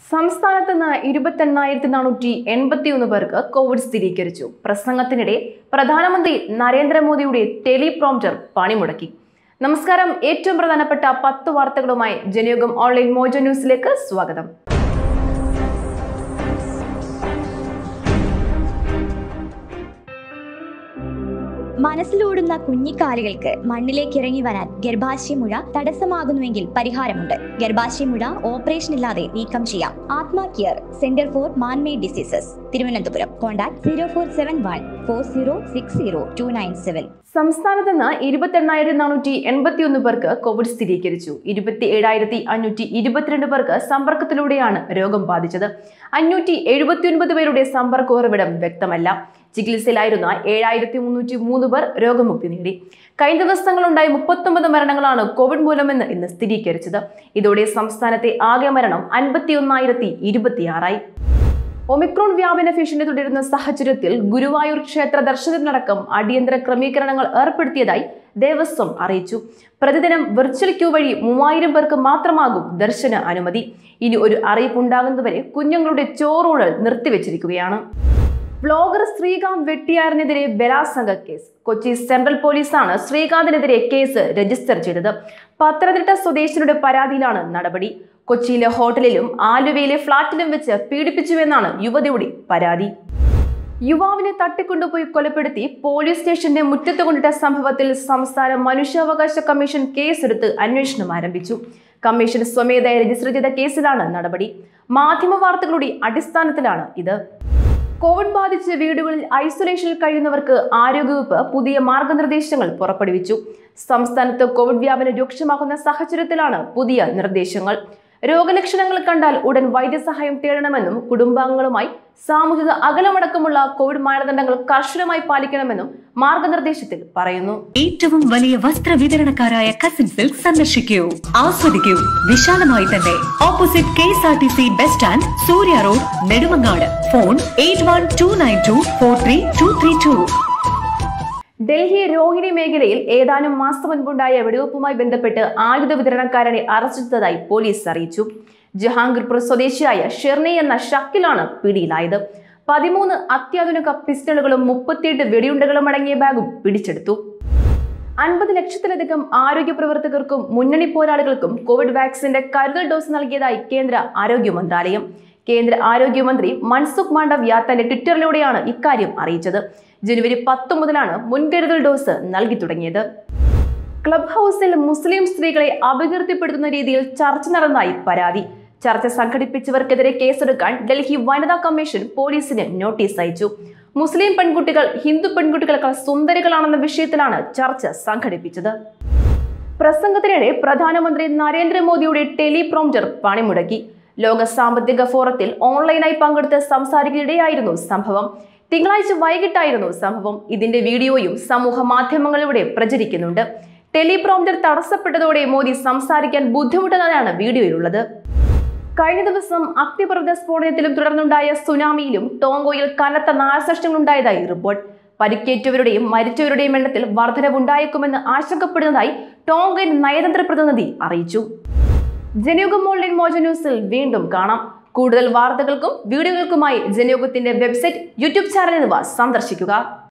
സംസ്ഥാനത്ത് നിന്ന് ഇരുപത്തെണ്ണായിരത്തി നാനൂറ്റി എൺപത്തിയൊന്ന് പേർക്ക് കോവിഡ് സ്ഥിരീകരിച്ചു പ്രസംഗത്തിനിടെ പ്രധാനമന്ത്രി നരേന്ദ്രമോദിയുടെ ടെലിപ്രോംപ്റ്റർ പണിമുടക്കി നമസ്കാരം ഏറ്റവും പ്രധാനപ്പെട്ട പത്ത് വാർത്തകളുമായി ജനയുഗം ഓൺലൈൻ മോജോ ന്യൂസിലേക്ക് സ്വാഗതം മനസ്സിലോടുന്ന കുഞ്ഞിക്കാലുകൾക്ക് മണ്ണിലേക്ക് ഇറങ്ങി വരാൻ ഗർഭാശയമുഴ തടസ്സമാകുന്നുവെങ്കിൽ പരിഹാരമുണ്ട് ഗർഭാശയമുഴ ഓപ്പറേഷൻ ഇല്ലാതെ നീക്കം ചെയ്യാം Athma care centre for manmade diseases Thiruvananthapuram contact zero four seven one four zero six zero two nine seven സംസ്ഥാനത്ത് നിന്ന് ഇരുപത്തെണ്ണായിരത്തി നാനൂറ്റി എൺപത്തിയൊന്ന് പേർക്ക് കോവിഡ് സ്ഥിരീകരിച്ചു ഇരുപത്തി ഏഴായിരത്തി അഞ്ഞൂറ്റി ഇരുപത്തിരണ്ട് പേർക്ക് സമ്പർക്കത്തിലൂടെയാണ് രോഗം ബാധിച്ചത് അഞ്ഞൂറ്റി എഴുപത്തിയൊൻപത് പേരുടെ സമ്പർക്ക ഉറവിടം വ്യക്തമല്ല ചികിത്സയിലായിരുന്ന ഏഴായിരത്തി മുന്നൂറ്റി മൂന്ന് പേർ രോഗമുക്തി നേടി കഴിഞ്ഞ ദിവസങ്ങളുണ്ടായ മുപ്പത്തൊമ്പത് മരണങ്ങളാണ് കോവിഡ് മൂലമെന്ന് ഇന്ന് സ്ഥിരീകരിച്ചത് ഇതോടെ സംസ്ഥാനത്തെ ആകെ മരണം അൻപത്തിയൊന്നായിരത്തി ഇരുപത്തിയാറായി ഒമിക്രോൺ വ്യാപന ഭീഷണി തുടരുന്ന സാഹചര്യത്തിൽ ഗുരുവായൂർ ക്ഷേത്ര ദർശനത്തിനടക്കം അടിയന്തര ക്രമീകരണങ്ങൾ ഏർപ്പെടുത്തിയതായി ദേവസ്വം അറിയിച്ചു പ്രതിദിനം വെർച്വൽ ക്യൂ വഴി മൂവായിരം പേർക്ക് മാത്രമാകും ദർശന അനുമതി ഇനി ഒരു അറിയിപ്പുണ്ടാകുന്നതുവരെ കുഞ്ഞുങ്ങളുടെ ചോറൂഴൽ നിർത്തിവെച്ചിരിക്കുകയാണ് വ്ലോഗർ ശ്രീകാന്ത് വെട്ടിയാറിനെതിരെ ബലാത്സംഗ കേസ് കൊച്ചി സെൻട്രൽ പോലീസാണ് ശ്രീകാന്തിനെതിരെ കേസ് രജിസ്റ്റർ ചെയ്തത് പത്തനംതിട്ട സ്വദേശിയുടെ പരാതിയിലാണ് നടപടി കൊച്ചിയിലെ ഹോട്ടലിലും ആലുവയിലെ ഫ്ളാറ്റിലും വെച്ച് പീഡിപ്പിച്ചുവെന്നാണ് യുവതിയുടെ പരാതി യുവാവിനെ തട്ടിക്കൊണ്ടുപോയി കൊലപ്പെടുത്തി പോലീസ് സ്റ്റേഷന്റെ മുറ്റത്ത് കൊണ്ടിട്ട സംഭവത്തിൽ സംസ്ഥാന മനുഷ്യാവകാശ കമ്മീഷൻ കേസെടുത്ത് അന്വേഷണം ആരംഭിച്ചു കമ്മീഷൻ സ്വമേധയാ രജിസ്റ്റർ ചെയ്ത കേസിലാണ് നടപടി മാധ്യമ വാർത്തകളുടെ അടിസ്ഥാനത്തിലാണ് ഇത് കോവിഡ് ബാധിച്ച് വീടുകളിൽ ഐസൊലേഷനിൽ കഴിയുന്നവർക്ക് ആരോഗ്യവകുപ്പ് പുതിയ മാർഗനിർദ്ദേശങ്ങൾ പുറപ്പെടുവിച്ചു സംസ്ഥാനത്ത് കോവിഡ് വ്യാപനം രൂക്ഷമാകുന്ന സാഹചര്യത്തിലാണ് പുതിയ നിർദ്ദേശങ്ങൾ രോഗലക്ഷണങ്ങൾ കണ്ടാൽ ഉടൻ വൈദ്യസഹായം തേടണമെന്നും കുടുംബാംഗങ്ങളുമായി സാമൂഹിക അകലമടക്കമുള്ള കോവിഡ് മാനദണ്ഡങ്ങൾ കർശനമായി പാലിക്കണമെന്നും മാർഗനിർദ്ദേശത്തിൽ പറയുന്നു ഏറ്റവും വലിയ വസ്ത്ര വിതരണക്കാരായ കസിൻ സിൽക്ക് സന്ദർശിക്കൂ ആസ്വദിക്കൂ വിശാലമായി തന്നെ opposite K S R T C bus stand Surya road Nedumangad phone eight one two nine two four three two three two Delhi Rohini മേഖലയിൽ ഏതാനും മാസം മുൻപുണ്ടായ വെടിവെപ്പുമായി ബന്ധപ്പെട്ട് ആയുധ വിതരണക്കാരനെ അറസ്റ്റ് ചെയ്തതായി പോലീസ് അറിയിച്ചു ജഹാംഗീർപുർ സ്വദേശിയായ ഷെർണി എന്ന ഷക്കിലാണ് പിടിയിലായത് പതിമൂന്ന് അത്യാധുനിക പിസ്റ്റളുകളും മുപ്പത്തിയെട്ട് വെടിയുണ്ടകളും അടങ്ങിയ ബാഗും പിടിച്ചെടുത്തു അൻപത് ലക്ഷത്തിലധികം ആരോഗ്യ പ്രവർത്തകർക്കും മുന്നണി പോരാളികൾക്കും കോവിഡ് വാക്സിന്റെ കരുതൽ ഡോസ് നൽകിയതായി കേന്ദ്ര ആരോഗ്യ മന്ത്രാലയം കേന്ദ്ര ആരോഗ്യമന്ത്രി മൻസുഖ് മാണ്ഡവ്യ തന്റെ ട്വിറ്ററിലൂടെയാണ് ഇക്കാര്യം അറിയിച്ചത് ജനുവരി പത്ത് മുതലാണ് മുൻകരുതൽ ഡോസ് നൽകി തുടങ്ങിയത് ക്ലബ് ഹൗസിൽ മുസ്ലിം സ്ത്രീകളെ അപകീർത്തിപ്പെടുത്തുന്ന രീതിയിൽ ചർച്ച നടന്നതായി പരാതി ചർച്ച സംഘടിപ്പിച്ചവർക്കെതിരെ കേസെടുക്കാൻ ഡൽഹി വനിതാ കമ്മീഷൻ പോലീസിന് നോട്ടീസ് അയച്ചു മുസ്ലിം പെൺകുട്ടികൾ ഹിന്ദു പെൺകുട്ടികളെക്കാൾ സുന്ദരികളാണെന്ന വിഷയത്തിലാണ് ചർച്ച സംഘടിപ്പിച്ചത് പ്രസംഗത്തിനിടെ പ്രധാനമന്ത്രി നരേന്ദ്രമോദിയുടെ ടെലിപ്രോംപ്റ്റർ പണിമുടക്കി ലോക സാമ്പത്തിക ഫോറത്തിൽ ഓൺലൈനായി പങ്കെടുത്ത് സംസാരിക്കുകയായിരുന്നു സംഭവം തിങ്കളാഴ്ച വൈകിട്ടായിരുന്നു സംഭവം ഇതിന്റെ വീഡിയോയും സമൂഹ മാധ്യമങ്ങളിലൂടെ പ്രചരിക്കുന്നുണ്ട് ടെലിപ്രോംപ്റ്റർ തടസ്സപ്പെട്ടതോടെ മോദി സംസാരിക്കാൻ ബുദ്ധിമുട്ടുന്നതാണ് വീഡിയോയിലുള്ളത് കഴിഞ്ഞ ദിവസം അഗ്നിപർവ്വത സ്ഫോടനത്തിലും തുടർന്നുണ്ടായ സുനാമിയിലും ടോങ്കോയിൽ കനത്ത നാശനഷ്ടങ്ങളുണ്ടായതായി റിപ്പോർട്ട് പരിക്കേറ്റവരുടെയും മരിച്ചവരുടെയും എണ്ണത്തിൽ വർധനവുണ്ടായേക്കുമെന്ന് ആശങ്കപ്പെടുന്നതായി ടോങ്കൻ നയതന്ത്ര പ്രതിനിധി അറിയിച്ചു ജനയുഗം ഓൺലൈൻ മോജ ന്യൂസിൽ വീണ്ടും കാണാം കൂടുതൽ വാർത്തകൾക്കും വീഡിയോകൾക്കുമായി ജനയുഗത്തിന്റെ വെബ്സൈറ്റ് യൂട്യൂബ് ചാനൽ എന്നിവ സന്ദർശിക്കുക